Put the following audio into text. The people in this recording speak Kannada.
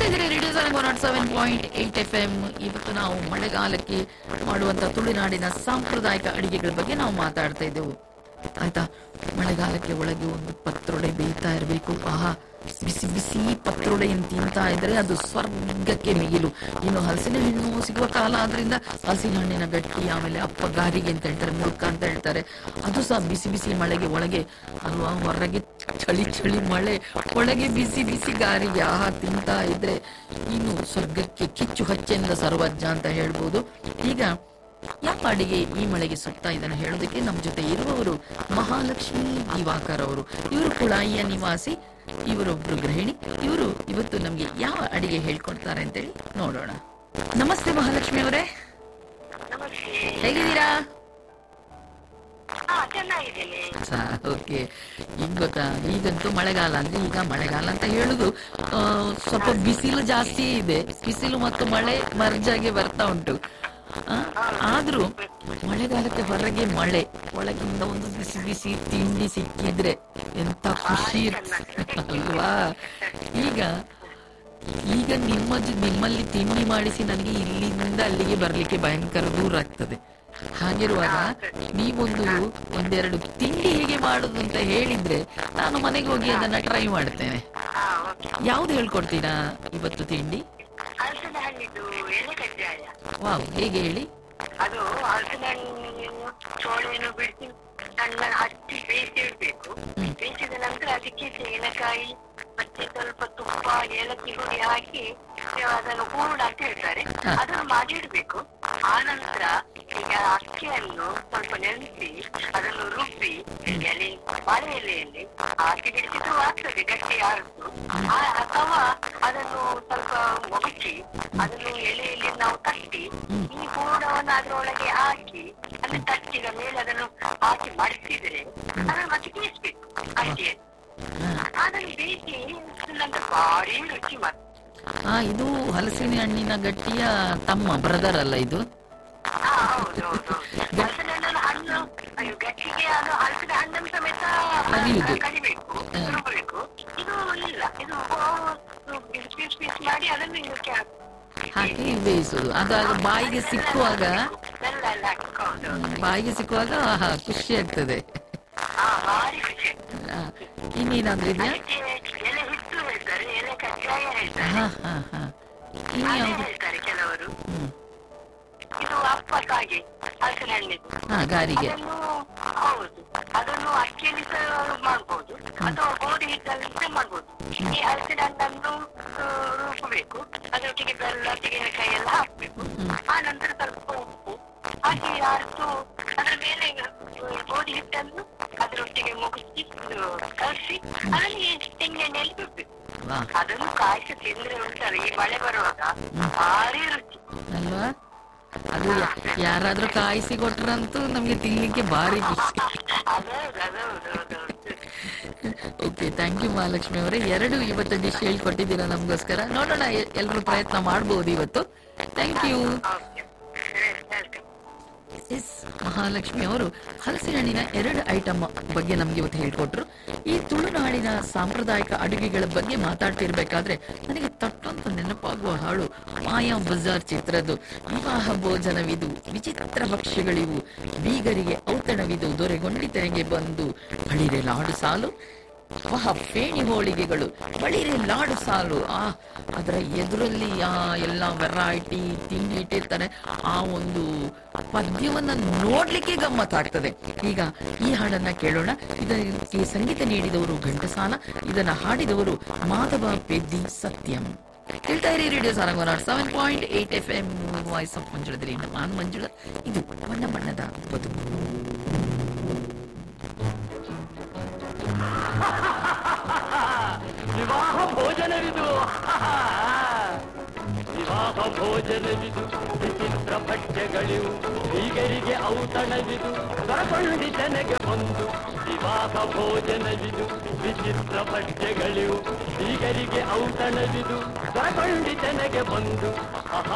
ಕೇಳ್ತಾ ಇದ್ದೀರಿ radio Sarang one naught seven point eight F M ಇವತ್ತು ನಾವು ಮಳೆಗಾಲಕ್ಕೆ ಮಾಡುವಂತ ತುಳುನಾಡಿನ ಸಾಂಪ್ರದಾಯಿಕ ಅಡಿಗೆಗಳ ಬಗ್ಗೆ ನಾವು ಮಾತಾಡ್ತಾ ಇದ್ದೆವು ಆಯ್ತಾ ಮಳೆಗಾಲಕ್ಕೆ ಒಳಗೆ ಒಂದು ಪತ್ರೊಡೆ ಬೇಯ್ತಾ ಇರಬೇಕು ಆಹಾ ಬಿಸಿ ಬಿಸಿ ಪತ್ರೊಡೆಯನ್ನು ತಿಂತಾ ಇದ್ರೆ ಅದು ಸ್ವರ್ಗಕ್ಕೆ ಮಿಗಿಲು ಇನ್ನು ಹಲಸಿನ ಹಣ್ಣು ಸಿಗುವ ಕಾಲ ಆದ್ರಿಂದ ಹಲಸಿನ ಹಣ್ಣಿನ ಗಟ್ಟಿ ಆಮೇಲೆ ಅಪ್ಪ ಗಾರಿಗೆ ಅಂತ ಹೇಳ್ತಾರೆ ಮುಳ್ಕ ಅಂತ ಹೇಳ್ತಾರೆ ಅದು ಸಹ ಬಿಸಿ ಬಿಸಿ ಮಳೆಗೆ ಒಳಗೆ ಅಲ್ವಾ ಹೊರಗೆ ಚಳಿ ಚಳಿ ಮಳೆ ಒಳಗೆ ಬಿಸಿ ಬಿಸಿ ಗಾರಿಗೆ ಆಹಾ ತಿಂತಾ ಇದ್ರೆ ಇನ್ನು ಸ್ವರ್ಗಕ್ಕೆ ಕಿಚ್ಚು ಹಚ್ಚೆಂದ ಸರ್ವಜ್ಞ ಅಂತ ಹೇಳ್ಬೋದು ಈಗ ಯಾವ ಅಡಿಗೆ ಈ ಮಳೆಗೆ ಸೂಕ್ತ ಇದನ್ನು ಹೇಳೋದಕ್ಕೆ ನಮ್ಮ ಜೊತೆ ಇರುವವರು ಮಹಾಲಕ್ಷ್ಮಿ ದಿವಾಕರ್ ಅವರು ಇವರು ಕುಳಾಯಿಯ ನಿವಾಸಿ ಇವರೊಬ್ರು ಗೃಹಿಣಿ ಇವರು ಇವತ್ತು ನಮ್ಗೆ ಯಾವ ಅಡಿಗೆ ಹೇಳ್ಕೊಡ್ತಾರೆ ಅಂತೇಳಿ ನೋಡೋಣ ನಮಸ್ತೆ ಮಹಾಲಕ್ಷ್ಮಿ ಅವರೇ ನಮಸ್ತೆ ಹೇಗಿದ್ದೀರಾ ಹಾ ಚೆನ್ನಾಗಿದ್ದೇನೆ ಓಕೆ ಈಗ ಗೊತ್ತಾ ಈಗಂತೂ ಮಳೆಗಾಲ ಅಂದ್ರೆ ಈಗ ಮಳೆಗಾಲ ಅಂತ ಹೇಳುದು ಆ, ಸ್ವಲ್ಪ ಬಿಸಿಲು ಜಾಸ್ತಿ ಇದೆ ಬಿಸಿಲು ಮತ್ತು ಮಳೆ ಮರ್ಜಾಗೆ ಬರ್ತಾ ಉಂಟು ಆ, ಆದ್ರೂ ಮಳೆಗಾಲಕ್ಕೆ ಹೊರಗೆ ಮಳೆ ಒಳಗಿಂದ ಒಂದು ಬಿಸಿ ಬಿಸಿ ತಿಂಡಿ ಸಿಕ್ಕಿದ್ರೆ ಎಂತ ಖುಷಿ ಇರ್ತದೆ ಅಲ್ವಾ ಈಗ ಈಗ ನಿಮ್ಮ ಜೊ- ನಿಮ್ಮಲ್ಲಿ ತಿಂಡಿ ಮಾಡಿಸಿ ನನಗೆ ಇಲ್ಲಿಂದ ಅಲ್ಲಿಗೆ ಬರ್ಲಿಕ್ಕೆ ಭಯಂಕರ ದೂರ ಆಗ್ತದೆ ಹಾಗಿರುವಾಗ ನೀವೊಂದು ಒಂದೆರಡು ತಿಂಡಿ ಹೇಗೆ ಮಾಡುದು ಅಂತ ಹೇಳಿದ್ರೆ ನಾನು ಮನೆಗೆ ಹೋಗಿ ಅದನ್ನ ಟ್ರೈ ಮಾಡ್ತೇನೆ ಹಾ ಓಕೆ ಯಾವ್ದು ಹೇಳ್ಕೊಡ್ತೀರಾ ಇವತ್ತು ತಿಂಡಿ ಹಲಸಿನ ಹಣ್ಣಿದ್ದು ಎಲೆ ಕಜ್ಜಾಯ ವಾವ್ ಹೇಗೆ ಹೇಳಿ ಅದು ಹಲಸಿನ ಹಣ್ಣನ್ನು ಚೋಳೆಯನ್ನು ಬಿಡಿಸಿ ಸಣ್ಣ ಹಚ್ಚಿ ಬೇಯಿಸಿ ಇಡ್ಬೇಕು ಬೇಯಿಸಿದ ನಂತರ ಅದಕ್ಕೆ ತೆಂಗಿನಕಾಯಿ ಮತ್ತೆ ಸ್ವಲ್ಪ ತುಪ್ಪ ಏಲಕ್ಕಿ ಹುಡಿ ಹಾಕಿ ಅದನ್ನು ಹೂರ್ಣ ಅಂತ ಹೇಳ್ತಾರೆ ಹಾ. ಅದನ್ನು ಮಾಡಿ ಇಡ್ಬೇಕು ಆ ನಂತರ ಈಗ ಅಕ್ಕಿಯನ್ನು ಸ್ವಲ್ಪ ನೆನೆಸಿ ಅದನ್ನು ರುಬ್ಬಿ ಎಲೆ ಬಾಳೆ ಎಲೆಯಲ್ಲಿ ಹಾಕಿ ಬಿಡಿಸಿದ್ರು ಆಗ್ತದೆ ಗಟ್ಟಿ ಆರಿಸು ಅಥವಾ ಅದನ್ನು ಸ್ವಲ್ಪ ಒಗಚಿ ಅದನ್ನು ಎಲೆಯಲ್ಲಿ ನಾವು ತಟ್ಟಿ ಈ ಹೂರಣವನ್ನು ಅದರೊಳಗೆ ಹಾಕಿ ಅಲ್ಲಿ ತಟ್ಟಿದ ಮೇಲೆ ಅದನ್ನು ಹಾಕಿ ಮಡಿಸಿದ್ರೆ ಅದನ್ನು ಮತ್ತೆ ಬೇಯಿಸ್ಬೇಕು ಅಷ್ಟೇ ಅದನ್ನು ಬೇಯಿಸಿ ನಂತರ ಭಾರಿ ರುಚಿ ಮತ್ತೆ ಆ ಇದು ಹಲಸಿನ ಹಣ್ಣಿನ ಗಟ್ಟಿಯ ತಮ್ಮ ಬ್ರದರ್ ಅಲ್ಲ ಇದು ಹಾ, ಹೌದು ಹೌದು ಹಲಸಿನ ಹಣ್ಣನ್ನು ಹಣ್ಣು ಅಯ್ಯೋ ಗಟ್ಟಿಗೆ ಅದು ಹಲಸಿನ ಹಣ್ಣನ್ನು ಸಮೇತ ಕದಿಯುದು. ಕಡಿಬೇಕು ಹ್ಮ್. ರುಬ್ಬಬೇಕು ಇದು ಇಲ್ಲ ಇದು ಪೀಸ್ ಪೀಸ್ ಪೀಸ್ ಮಾಡಿ ಅದನ್ನು ಇದಕ್ಕೆ ಹಾಕು. ಹಾಕಿ ಬೇಯಿಸುದು ಅದಾಗ ಬಾಯಿಗೆ ಸಿಕ್ಕುವಾಗ ಬೆಲ್ಲ ಎಲ್ಲ ಹಾಕೊಂಡು ಬಾಯಿಗೆ ಸಿಕ್ಕುವಾಗ ಆಹಾ ಖುಷಿ ಆಗ್ತದೆ ಹಾ ಭಾರಿ ಖುಷಿ ಆ, ಇನ್ನೇನಾದ್ರೂ ಇದೆಯಾ ಅದಕ್ಕೆ ಎಲೆ ಹಿಟ್ಟು ಹೇಳ್ತಾರೆ ಎಲೆ ಕಜ್ಜಾಯ ಹೇಳ್ತಾರೆ ಹಾ ಹಾ ಹಾ ಇನ್ನು ಅದೇ ಯಾವ್ದು ಹೇಳ್ತಾರೆ ಕೆಲವರು ಹ್ಮ್. ಇದು ಅಪ್ಪಕ್ಕಾಗಿ ಹಲಸಿನ ಹಣ್ಣಿದ್ದು ಹಾ ಗಾರಿಗೆ ಅದನ್ನು ಹೌದು ಅದನ್ನು ಅಕ್ಕಿಯಲ್ಲಿ ಸಹ ಮಾಡ್ಬೋದು ಅಥವಾ ಗೋಧಿ ಹಿಟ್ಟಲ್ಲಿ ಸಹ ಮಾಡ್ಬೋದು ಈ ಹಲಸಿನ ಹಣ್ಣನ್ನು ಆ, ರುಬ್ಬಬೇಕು ಅದರೊಟ್ಟಿಗೆ ಬೆಲ್ಲ ತೆಂಗಿನಕಾಯಿ ಎಲ್ಲ ಹಾಕ್ಬೇಕು ಆ ನಂತರ ಸ್ವಲ್ಪ ಉಪ್ಪು ಹಾಕಿ ಅರ್ದು ಅದರ ಮೇಲೆ ಆ, ಗೋಧಿ ಹಿಟ್ಟನ್ನು ಅದರೊಟ್ಟಿಗೆ ಮುಗಿಸಿ ಕಲಸಿ ಅದನ್ನು ಈ ತೆಂಗಿನೆಣ್ಣೆಯಲ್ಲಿ ಬಿಡ್ಬೇಕು ವಾ ಅದನ್ನು ಕಾಯಿಸಿ ತಿಂದ್ರೆ ಉಂಟಲ್ಲ ಈ ಮಳೆ ಬರುವಾಗ ಭಾರಿ ರುಚಿ ಅಲ್ವಾ ಅದು ಯಾ- ಯಾರಾದ್ರೂ ಕಾಯಿಸಿ ಕೊಟ್ರಂತೂ ನಮ್ಗೆ ತಿನ್ಲಿಕ್ಕೆ ಭಾರಿ ಖುಷಿ ಅದೌದು ಅದೌದು ಅದೌದು ಓಕೆ ಥ್ಯಾಂಕ್ ಯು ಮಹಾಲಕ್ಷ್ಮಿ ಅವರೇ ಎರಡು ಇವತ್ತು ಡಿಶ್ ಹೇಳ್ಕೊಟ್ಟಿದ್ದೀರಾ ನಮಗೋಸ್ಕರ ನೋಡೋಣ ಎಲ್ಲರೂ ಪ್ರಯತ್ನ ಮಾಡ್ಬೋದು ಇವತ್ತು thank you okay welcome yes Mahalakshmi ಅವರು ಹಲಸಿನ ಹಣ್ಣಿನ ಎರಡು ಐಟಮ್ ಬಗ್ಗೆ ನಮ್ಗೆ ಇವತ್ತು ಹೇಳ್ಕೊಟ್ರು ಈ ತುಳುನಾಡಿನ ಸಾಂಪ್ರದಾಯಿಕ ಅಡುಗೆಗಳ ಬಗ್ಗೆ ಮಾತಾಡ್ತಿರ್ಬೇಕಾದ್ರೆ ನನಗೆ ತಟ್ಟಂತ ನೆನಪಾಗುವ ಹಾಡು ಮಾಯಾ ಬಜಾರ್ ಚಿತ್ರದ್ದು ವಿವಾಹ ಭೋಜನವಿದು ವಿಚಿತ್ರ ಭಕ್ಷ್ಯಗಳಿವು ಬೀಗರಿಗೆ ಔತಣವಿದು ದೊರೆಗೊಂಡಿತೆಗೆ ಬಂದು ಬಳಿರೆ ಲಾಡು ಸಾಲು ವಹ ಫೇಣಿ ಹೋಳಿಗೆಗಳು ಬಳಿರೆ ಲಾಡು ಸಾಲು ಆ ಅದರ ಎದುರಲ್ಲಿ ಆ ಎಲ್ಲ ವೆರೈಟಿ ತಿಂಡಿ ಇಟ್ಟಿರ್ತಾರೆ ಆ ಒಂದು ಪದ್ಯವನ್ನ ನೋಡ್ಲಿಕ್ಕೆ ಗಮ್ಮತ್ತಾಗ್ತದೆ ಈಗ ಈ ಹಾಡನ್ನ ಕೇಳೋಣ ಇದಕ್ಕೆ ಸಂಗೀತ ನೀಡಿದವರು ಘಂಟಸಾಲ ಇದನ್ನ ಹಾಡಿದವರು ಮಾಧವ ಪೆದ್ದಿ ಸತ್ಯಂ ಕೇಳ್ತಾ ಇರಿ radio Sarang seven point eight F M voice of ಮಂಜುಳದಲ್ಲಿ ನಾನು ಮಂಜುಳ ಇದು ಬಣ್ಣ ಬಣ್ಣದ ಬದುಕು ವಿವಾಹ ಭೋಜನವಿದು ವಿವಾಹ ಭೋಜನವಿದು ವಿಚಿತ್ರ ಪಠ್ಯಗಳಿವು ಬೀಗರಿಗೆ ಔತಣವಿದು ದೊರಕೊಂಡಿತನೆಗೆ ಬಂದು ವಿವಾಹ ಭೋಜನವಿದು ವಿಚಿತ್ರ ಪಠ್ಯಗಳಿವು ಬೀಗರಿಗೆ ಔತಣವಿದು ದೊರಕೊಂಡಿತನೆಗೆ ಬಂದು ಆಹಾ